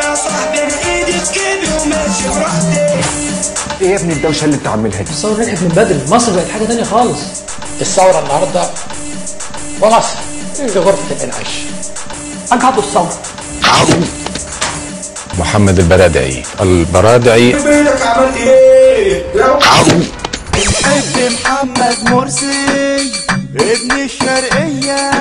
يا صاحبي انا ايدي في جيبي وماشي براحتي ايه يا ابني الدوشه اللي انت عاملها دي الثوره نجحت من بدري مصر بقت حاجه تانية خالص الثورة النهاردة ومصر في غرفة الإنعاش انجحت الثوره محمد البرادعي البرادعي بينك عملت ايه لو ابن محمد مرسي ابن الشرقية